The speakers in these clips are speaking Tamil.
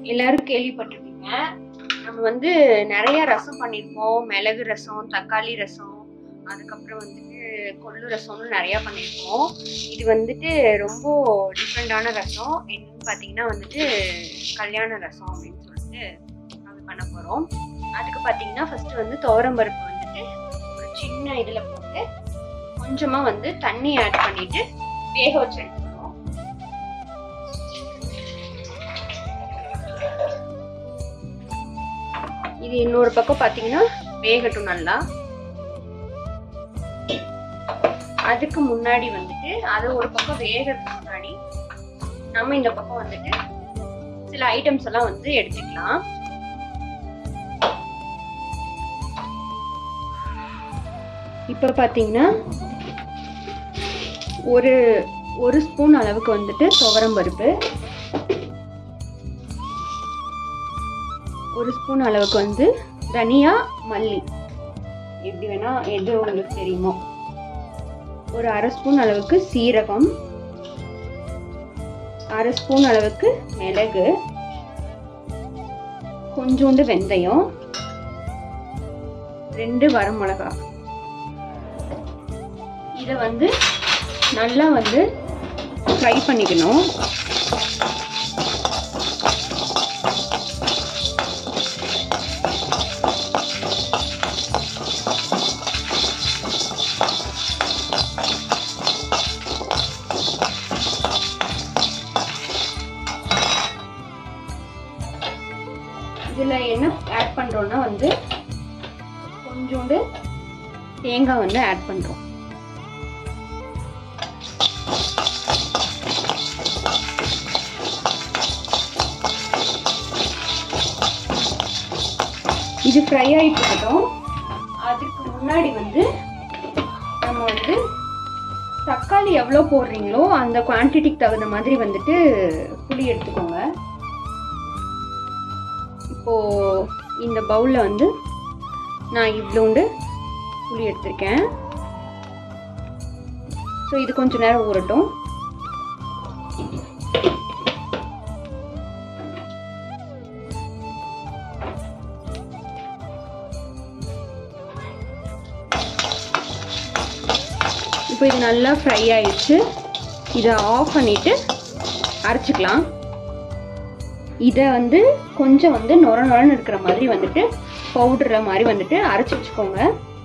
எல்லாரும் கேள்விப்பட்டிருப்பீங்க நம்ம வந்து நிறைய ரசம் பண்ணியிருப்போம் மிளகு ரசம் தக்காளி ரசம் அதுக்கப்புறம் வந்துட்டு கொள்ளு ரசம்னு நிறைய பண்ணியிருப்போம் இது வந்துட்டு ரொம்ப டிஃப்ரெண்டான ரசம் என்னன்னு பார்த்தீங்கன்னா வந்துட்டு கல்யாண ரசம் அப்படின்னு சொல்லிட்டு அது பண்ண போகிறோம் அதுக்கு பார்த்தீங்கன்னா ஃபர்ஸ்ட் வந்து துவரம்பருப்பு வந்துட்டு ஒரு சின்ன இதில் போட்டு கொஞ்சமாக வந்து தண்ணி ஆட் பண்ணிட்டு வேக வச்சு எடுத்துக்கணும் இது இன்னொரு பக்கம் பார்த்தீங்கன்னா வேகட்டும் நல்லா அதுக்கு முன்னாடி வந்துட்டு அது ஒரு பக்கம் வேகிறதுக்கு முன்னாடி நம்ம இந்த பக்கம் வந்துட்டு சில ஐட்டம்ஸ் எல்லாம் வந்து எடுத்துக்கலாம் இப்போ பார்த்தீங்கன்னா ஒரு ஒரு ஸ்பூன் அளவுக்கு வந்துட்டு துவரம் பருப்பு ஒரு ஸ்பூன் அளவுக்கு வந்து தனியா மல்லி எப்படி வேணா எது உங்களுக்கு தெரியுமோ ஒரு அரை ஸ்பூன் அளவுக்கு சீரகம் அரை ஸ்பூன் அளவுக்கு மிளகு கொஞ்சோண்டு வெந்தயம் ரெண்டு வரமிளகா இதை வந்து நல்லா வந்து ஃப்ரை பண்ணிக்கணும் இதில் என்ன ஆட் பண்ணுறோன்னா வந்து கொஞ்சோண்டு தேங்காய் வந்து ஆட் பண்ணுறோம் இது ஃப்ரை ஆகிட்டு இருக்கட்டும் அதுக்கு முன்னாடி வந்து நம்ம வந்து தக்காளி எவ்வளோ போடுறீங்களோ அந்த குவான்டிட்டிக்கு தகுந்த மாதிரி வந்துட்டு புளி எடுத்துக்கோங்க இப்போ இந்த பவுலில் வந்து நான் இவ்வளோண்டு புளி எடுத்திருக்கேன் ஸோ இது கொஞ்ச நேரம் ஊறட்டும் இப்போ இது நல்லா ஃப்ரை ஆயிடுச்சு இதை ஆஃப் பண்ணிட்டு அரைச்சிக்கலாம் இதை வந்து கொஞ்சம் வந்து நொர நொரன்னு இருக்கிற மாதிரி வந்துட்டு பவுடர் மாதிரி வந்துட்டு அரைச்சி வச்சுக்கோங்க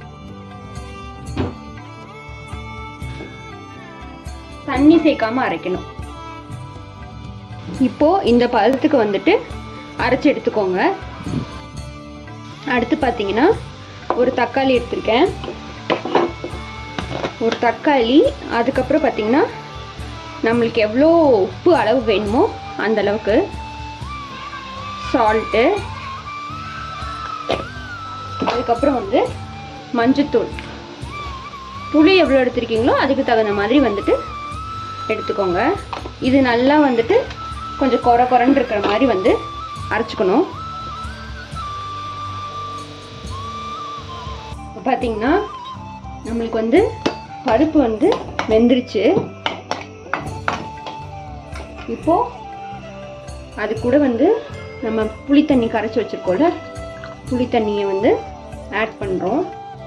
தண்ணி சேர்க்காம அரைக்கணும் இப்போ இந்த பதத்துக்கு வந்துட்டு அரைச்சி எடுத்துக்கோங்க அடுத்து பார்த்தீங்கன்னா ஒரு தக்காளி எடுத்திருக்கேன் ஒரு தக்காளி அதுக்கப்புறம் பார்த்தீங்கன்னா நம்மளுக்கு எவ்வளோ உப்பு அளவு வேணுமோ அந்த அளவுக்கு சால்ட்டு அதுக்கப்புறம் வந்து மஞ்சத்தூள் புளி எவ்வளோ எடுத்திருக்கீங்களோ அதுக்கு தகுந்த மாதிரி வந்துட்டு எடுத்துக்கோங்க இது நல்லா வந்துட்டு கொஞ்சம் குறை குறைன்னு இருக்கிற மாதிரி வந்து அரைச்சிக்கணும் பார்த்தீங்கன்னா நம்மளுக்கு வந்து பருப்பு வந்து வெந்துருச்சு இப்போ அது கூட வந்து நம்ம புளி தண்ணி கரைச்சி வச்சிருக்கோம்ல புளி தண்ணியை வந்து ஆட் பண்ணுறோம்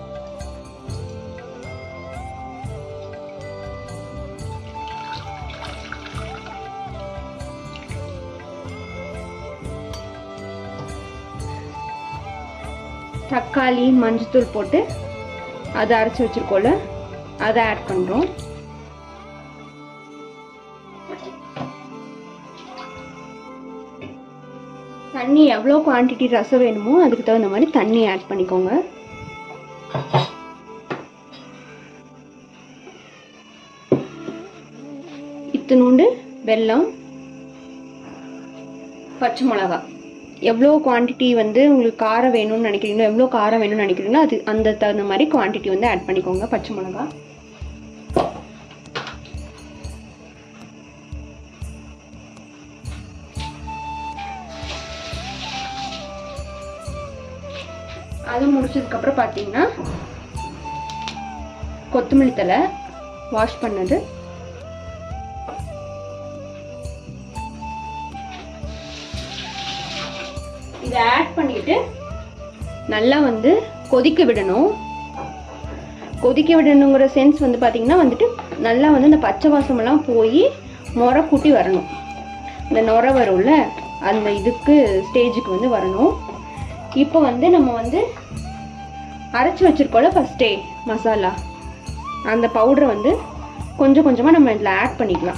தக்காளி மஞ்சத்தூள் போட்டு அதை அரைச்சி வச்சிருக்கோம்ல அதை ஆட் பண்ணுறோம் தண்ணி எவ்வளோ குவான்டிட்டி ரசம் வேணுமோ அதுக்கு தகுந்த மாதிரி தண்ணி ஆட் பண்ணிக்கோங்க இத்தினூண்டு வெல்லம் பச்சை மிளகா எவ்வளோ குவான்டிட்டி வந்து உங்களுக்கு காரம் வேணும்னு நினைக்கிறீங்களோ எவ்வளோ காரம் வேணும்னு நினைக்கிறீங்களோ அது அந்த தகுந்த மாதிரி குவான்டிட்டி வந்து ஆட் பண்ணிக்கோங்க பச்சை மிளகா அது முடிச்சதுக்கப்புறம் பார்த்தீங்கன்னா கொத்தமல்லி தலை வாஷ் பண்ணது இதை ஆட் பண்ணிட்டு நல்லா வந்து கொதிக்க விடணும் கொதிக்க விடணுங்கிற சென்ஸ் வந்து பார்த்தீங்கன்னா வந்துட்டு நல்லா வந்து இந்த பச்சை வாசமெல்லாம் போய் நுர கூட்டி வரணும் இந்த நுர வரும்ல அந்த இதுக்கு ஸ்டேஜுக்கு வந்து வரணும் இப்போ வந்து நம்ம வந்து அரைச்சி வச்சிருக்கோம்ல ஃபஸ்ட்டே மசாலா அந்த பவுடரை வந்து கொஞ்சம் கொஞ்சமாக நம்ம இதில் ஆட் பண்ணிக்கலாம்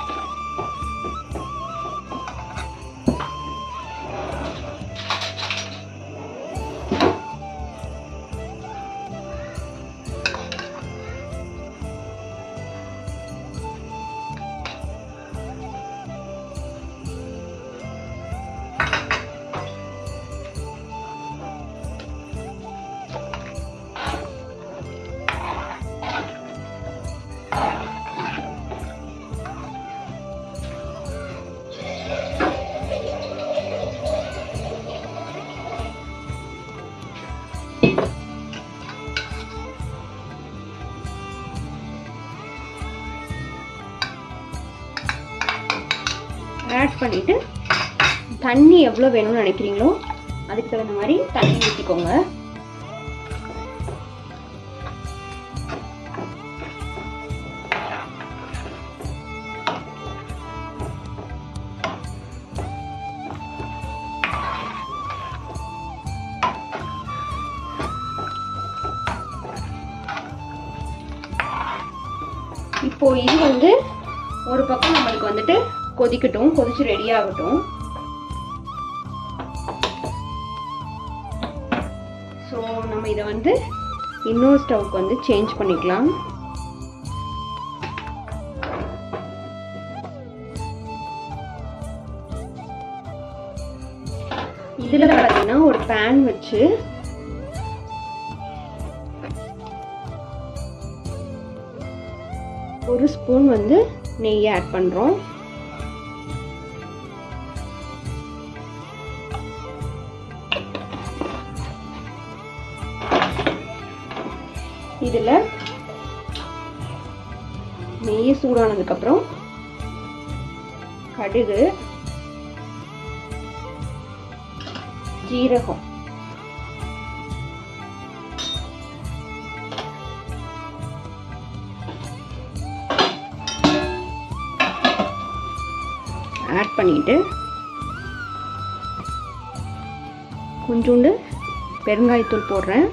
ஆட் பண்ணிவிட்டு தண்ணி எவ்வளோ வேணும்னு நினைக்கிறீங்களோ அதுக்கு தகுந்த மாதிரி தண்ணி ஊற்றிக்கோங்க இப்போ இது வந்து ஒரு பக்கம் நம்மளுக்கு வந்துட்டு கொதிக்கட்டும் கொதிச்சு ரெடி ஆகட்டும் ஸோ நம்ம இதை வந்து இன்னொரு ஸ்டவ்க்கு வந்து சேஞ்ச் பண்ணிக்கலாம் இதில் பார்த்தீங்கன்னா ஒரு பேன் வச்சு ஒரு ஸ்பூன் வந்து நெய் ஆட் பண்ணுறோம் இதில் நெய் சூடானதுக்கப்புறம் கடுகு ஜீரகம் ஆட் பண்ணிட்டு கொஞ்சோண்டு பெருங்காயத்தூள் போடுறேன்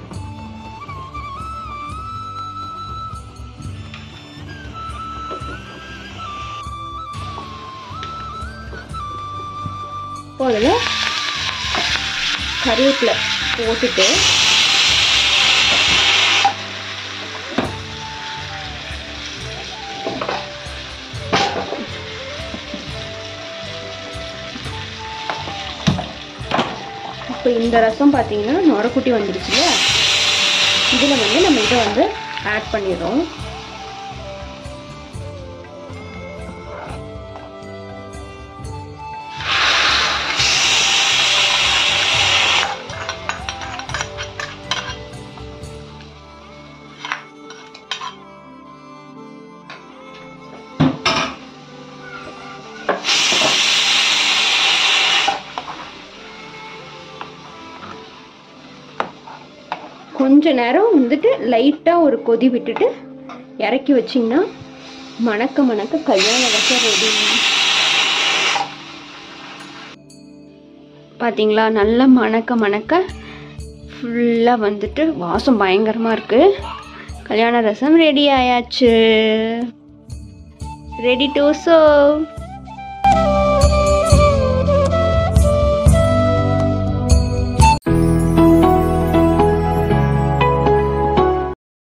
இப்போ அதில் கருவேப்பிலை போட்டுட்டு இப்போ இந்த ரசம் பார்த்தீங்கன்னா நொரக்குட்டி வந்துருச்சு இல்லையா இதில் வந்து நம்ம இதை வந்து ஆட் பண்ணிடுறோம் கொஞ்ச நேரம் வந்துட்டு லைட்டாக ஒரு கொதி விட்டுட்டு இறக்கி வச்சிங்கன்னா மணக்க மணக்க கல்யாண ரசம் ரெடி பார்த்தீங்களா நல்லா மணக்க மணக்க ஃபுல்லாக வந்துட்டு வாசம் பயங்கரமாக இருக்குது கல்யாண ரசம் ரெடி ஆயாச்சு ரெடி டு சர்வ்